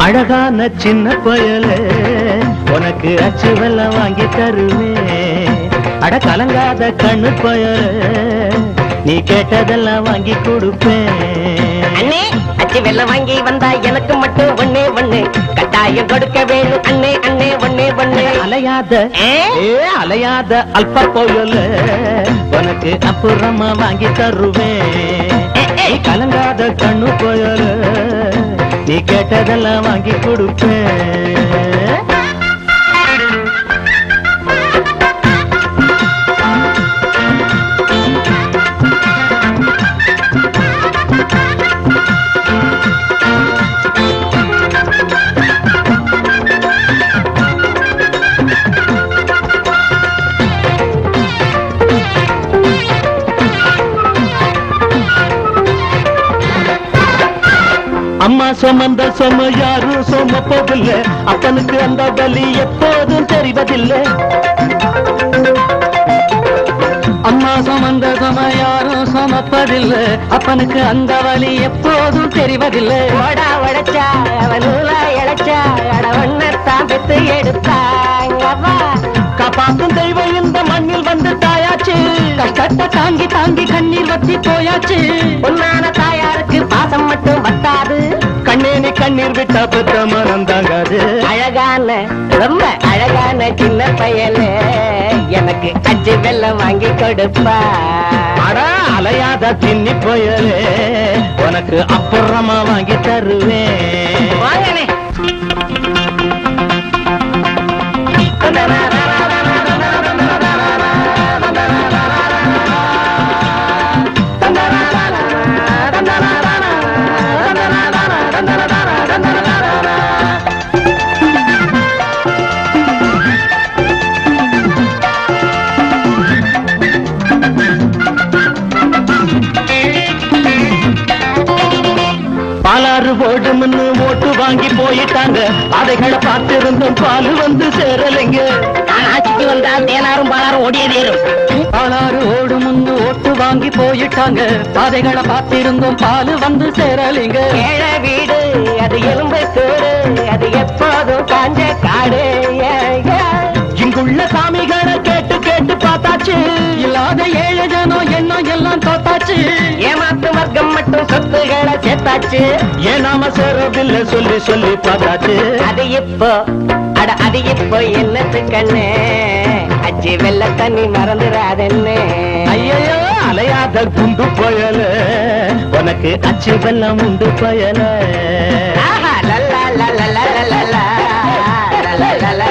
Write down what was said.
அழகான சின்ன பயலே உனக்கு அச்சு வெள்ளம் வாங்கி தருவேன் அட கலங்காத கண்ணு பயலே நீ கேட்டதெல்லாம் வாங்கி கொடுப்பேன் அண்ணே அச்சு வெள்ளம் வாங்கி வந்தா எனக்கு மட்டும் ஒண்ணே ஒண்ணு கட்டாயம் கொடுக்க வேணும் அண்ணே அண்ணே ஒண்ணே ஒண்ணு அலையாத ஏ? ஏ அலையாத அல்ப போயல உனக்கு அப்புறமா வாங்கி தருவேன் நீ கலங்காத கண்ணு போயல நீ கேட்டதெல்லாம் வாங்கி கொடுப்பேன் அம்மா சுமந்த சும யாரும் சுமப்பதில்லை அப்பனுக்கு அந்த வலி எப்போதும் தெரிவதில்லை அம்மா சுமந்த சும யாரும் சுமப்பதில்லை அப்பனுக்கு அந்த வலி எப்போதும் தெரிவதில்லை ஓடா உடைச்சா அவன் நூலா இழைச்சா அடவண்ணத்தான் பெத்து எடுத்தாங்கவா காப்பாத்தும் தெய்வம் இந்த மண்ணில் வந்து தாயாச்சு கஷ்டத்தை தாங்கி தாங்கி கண்ணீர் வத்தி போயாச்சு உன்னான தாயாருக்கு பாசம் மட்டும் வத்தாது கண்ணே நீ கண்ணீர் விட்டா பெத்த மனம் தாங்காது அழகான ரொம்ப அழகான சின்ன பயலே எனக்கு அச்சு வெள்ளம் வாங்கி கொடுப்பா அட அலையாத தின்னி போயலே உனக்கு அப்புறமா வாங்கி தருவேன் வாங்கண்ணே பாலாறு ஓடும்னு ஓட்டு வாங்கி போயிட்டாங்க அதைகளை பார்த்திருந்தும் பால் வந்து சேரலைங்க நான் ஆட்சிக்கு வந்தா தேனாரும் பாலாரும் ஓடியதேறும் பாலாறு ஓடும்னு ஓட்டு வாங்கி போயிட்டாங்க பாதைகளை பார்த்திருந்தும் பால் வந்து சேரலைங்க ஏழ வீடு அது எலும்பு கூடு அது எப்போதும் காஞ்ச காடு ஏ, ஏ. இங்குள்ள சாமிகளை கேட்டு கேட்டு பார்த்தாச்சு இல்லாத ஏழு ஜனம் எண்ணம் எல்லாம் தோத்தாச்சு ஏமாத்து வர்க்கம் மட்டும் சொத்துகளை சேர்த்தாச்சு ஏன் நாம சேரவில்லை சொல்லி சொல்லி பார்த்தாச்சு அது இப்போ அட அது இப்போ என்னத்து கண்ணு அச்சு வெள்ள தண்ணி மறந்துடாதென்னு ஐயையோ அலையாத குண்டு பயல உனக்கு அச்சு வெள்ளம் உண்டு பயல ஆஹா, லல்லா, லல்லா, லல்லா, லல்லா, லல்லா, லல்லா,